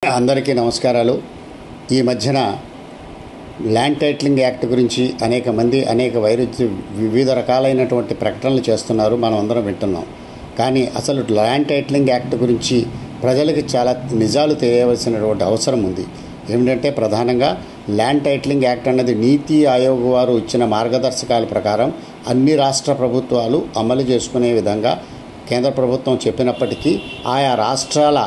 అందరికీ నమస్కారాలు ఈ మధ్యన ల్యాండ్ టైటిలింగ్ యాక్ట్ గురించి అనేక మంది అనేక వైరుధ్య వివిధ రకాలైనటువంటి ప్రకటనలు చేస్తున్నారు మనం అందరం వింటున్నాం కానీ అసలు ల్యాండ్ టైటిలింగ్ యాక్ట్ గురించి ప్రజలకు చాలా నిజాలు తెలియవలసినటువంటి అవసరం ఉంది ఏమిటంటే ప్రధానంగా ల్యాండ్ టైటిలింగ్ యాక్ట్ అన్నది నీతి ఆయోగ్ వారు ఇచ్చిన మార్గదర్శకాల ప్రకారం అన్ని రాష్ట్ర ప్రభుత్వాలు అమలు చేసుకునే విధంగా కేంద్ర ప్రభుత్వం చెప్పినప్పటికీ ఆయా రాష్ట్రాల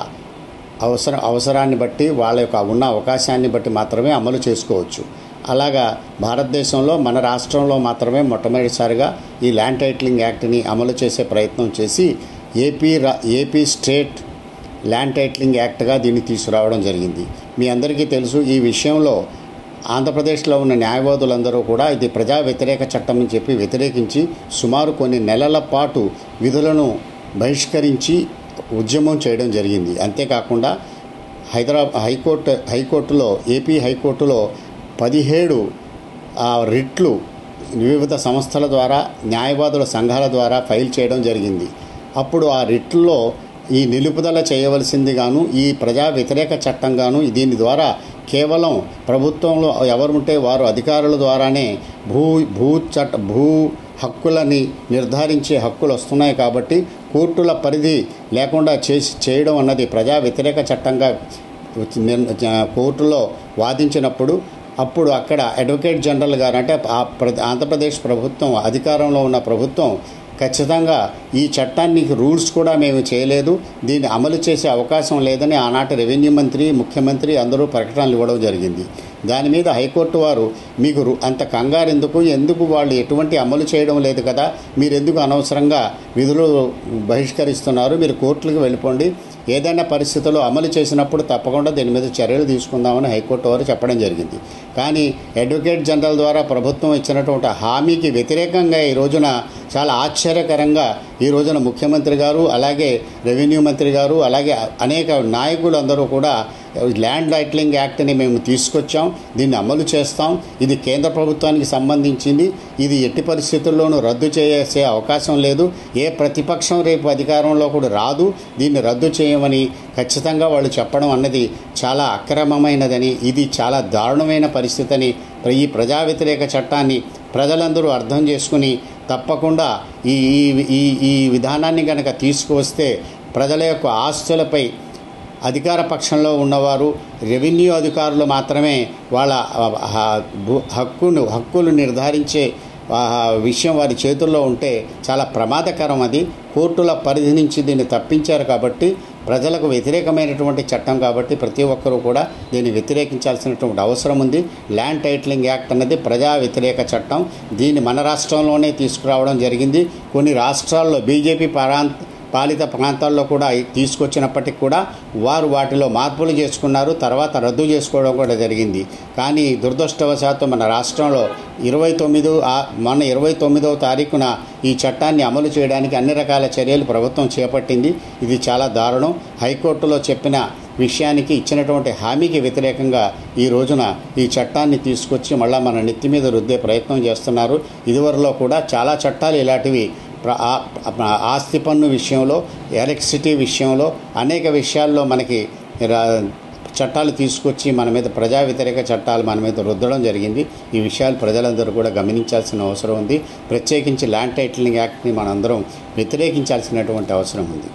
అవసరం అవసరాన్ని బట్టి వాళ్ళ యొక్క ఉన్న అవకాశాన్ని బట్టి మాత్రమే అమలు చేసుకోవచ్చు అలాగా భారతదేశంలో మన రాష్ట్రంలో మాత్రమే మొట్టమొదటిసారిగా ఈ ల్యాండ్ టైటిలింగ్ యాక్ట్ని అమలు చేసే ప్రయత్నం చేసి ఏపీ రా ఏపీ స్టేట్ ల్యాండ్ టైటిలింగ్ యాక్ట్గా దీన్ని తీసుకురావడం జరిగింది మీ అందరికీ తెలుసు ఈ విషయంలో ఆంధ్రప్రదేశ్లో ఉన్న న్యాయవాదులందరూ కూడా ఇది ప్రజా వ్యతిరేక చట్టం అని చెప్పి వ్యతిరేకించి సుమారు కొన్ని నెలల పాటు విధులను బహిష్కరించి ఉద్యమం చేయడం జరిగింది అంతేకాకుండా హైదరాబాద్ హైకోర్టు హైకోర్టులో ఏపీ హైకోర్టులో పదిహేడు ఆ, రిట్లు వివిధ సంస్థల ద్వారా న్యాయవాదుల సంఘాల ద్వారా ఫైల్ చేయడం జరిగింది అప్పుడు ఆ రిట్లో ఈ నిలుపుదల చేయవలసింది గాను ఈ ప్రజా వ్యతిరేక చట్టం గాను దీని ద్వారా కేవలం ప్రభుత్వంలో ఎవరుంటే వారు అధికారుల ద్వారానే భూ భూ చట్ట భూ హక్కులని నిర్ధారించే హక్కులు వస్తున్నాయి కాబట్టి కోర్టుల పరిధి లేకుండా చేసి చేయడం అన్నది ప్రజా వ్యతిరేక చట్టంగా నిర్- కోర్టులో వాదించినప్పుడు అప్పుడు అక్కడ అడ్వకేట్ జనరల్ గారు అంటే ఆ ప్ర- ఆంధ్రప్రదేశ్ ప్రభుత్వం అధికారంలో ఉన్న ప్రభుత్వం ఖచ్చితంగా ఈ చట్టాన్ని రూల్స్ కూడా మేము చేయలేదు దీన్ని అమలు చేసే అవకాశం లేదని ఆనాటి రెవెన్యూ మంత్రి ముఖ్యమంత్రి అందరూ ప్రకటనలు ఇవ్వడం జరిగింది దాని మీద హైకోర్టు వారు మీకు రు- అంత కంగారు ఎందుకు ఎందుకు వాళ్ళు ఎటువంటి అమలు చేయడం లేదు కదా మీరు ఎందుకు అనవసరంగా విధులు బహిష్కరిస్తున్నారు మీరు కోర్టులకు వెళ్ళిపోండి ఏదైనా పరిస్థితుల్లో అమలు చేసినప్పుడు తప్పకుండా దీని మీద చర్యలు తీసుకుందామని హైకోర్టు వారు చెప్పడం జరిగింది కానీ అడ్వకేట్ జనరల్ ద్వారా ప్రభుత్వం ఇచ్చినటువంటి హామీకి వ్యతిరేకంగా ఈ రోజున చాలా ఆశ్చర్యకరంగా ఈ రోజున ముఖ్యమంత్రి గారు అలాగే రెవెన్యూ మంత్రి గారు అలాగే అనేక నాయకులు అందరూ కూడా ల్యాండ్ టైటిలింగ్ యాక్ట్ని మేము తీసుకొచ్చాం దీన్ని అమలు చేస్తాం ఇది కేంద్ర ప్రభుత్వానికి సంబంధించింది ఇది ఎట్టి పరిస్థితుల్లోనూ రద్దు చేసే అవకాశం లేదు ఏ ప్రతిపక్షం రేపు అధికారంలో కూడా రాదు దీన్ని రద్దు చేయమని ఖచ్చితంగా వాళ్ళు చెప్పడం అన్నది చాలా అక్రమమైనదని ఇది చాలా దారుణమైన పరిస్థితి అని ఈ ప్రజా వ్యతిరేక చట్టాన్ని ప్రజలందరూ అర్థం చేసుకుని తప్పకుండా ఈ ఈ- ఈ ఈ విధానాన్ని కనుక తీసుకువస్తే ప్రజల యొక్క ఆస్తులపై అధికార పక్షంలో ఉన్నవారు రెవెన్యూ అధికారులు మాత్రమే వాళ్ళ ఆ, ఆ, భూ- హక్కును హక్కులు నిర్ధారించే ఆ, విషయం వారి చేతుల్లో ఉంటే చాలా ప్రమాదకరం అది కోర్టుల పరిధి నుంచి దీన్ని తప్పించారు కాబట్టి ప్రజలకు వ్యతిరేకమైనటువంటి చట్టం కాబట్టి ప్రతి ఒక్కరూ కూడా దీన్ని వ్యతిరేకించాల్సినటువంటి అవసరం ఉంది ల్యాండ్ టైటిలింగ్ యాక్ట్ అన్నది ప్రజా వ్యతిరేక చట్టం దీన్ని మన రాష్ట్రంలోనే తీసుకురావడం జరిగింది కొన్ని రాష్ట్రాల్లో బీజేపీ ప్రాంత పాలిత ప్రాంతాల్లో కూడా తీసుకొచ్చినప్పటికి కూడా వారు వాటిలో మార్పులు చేసుకున్నారు తర్వాత రద్దు చేసుకోవడం కూడా జరిగింది కానీ దురదృష్టవశాత్తు మన రాష్ట్రంలో ఇరవై తొమ్మిది మొన్న ఇరవై తొమ్మిదవ తారీఖున ఈ చట్టాన్ని అమలు చేయడానికి అన్ని రకాల చర్యలు ప్రభుత్వం చేపట్టింది ఇది చాలా దారుణం హైకోర్టులో చెప్పిన విషయానికి ఇచ్చినటువంటి హామీకి వ్యతిరేకంగా ఈ రోజున ఈ చట్టాన్ని తీసుకొచ్చి మళ్ళా మన నెత్తి మీద రుద్దే ప్రయత్నం చేస్తున్నారు ఇదివరలో కూడా చాలా చట్టాలు ఇలాంటివి ప్ర- ఆ- ఆ- ఆస్తి పన్ను విషయంలో ఎలక్ట్రిసిటీ విషయంలో అనేక విషయాల్లో మనకి రా- చట్టాలు తీసుకొచ్చి మన మీద ప్రజా వ్యతిరేక చట్టాలు మన మీద రుద్దడం జరిగింది ఈ విషయాలు ప్రజలందరూ కూడా గమనించాల్సిన అవసరం ఉంది ప్రత్యేకించి ల్యాండ్ టైటిలింగ్ యాక్ట్ని మనందరం వ్యతిరేకించాల్సినటువంటి అవసరం ఉంది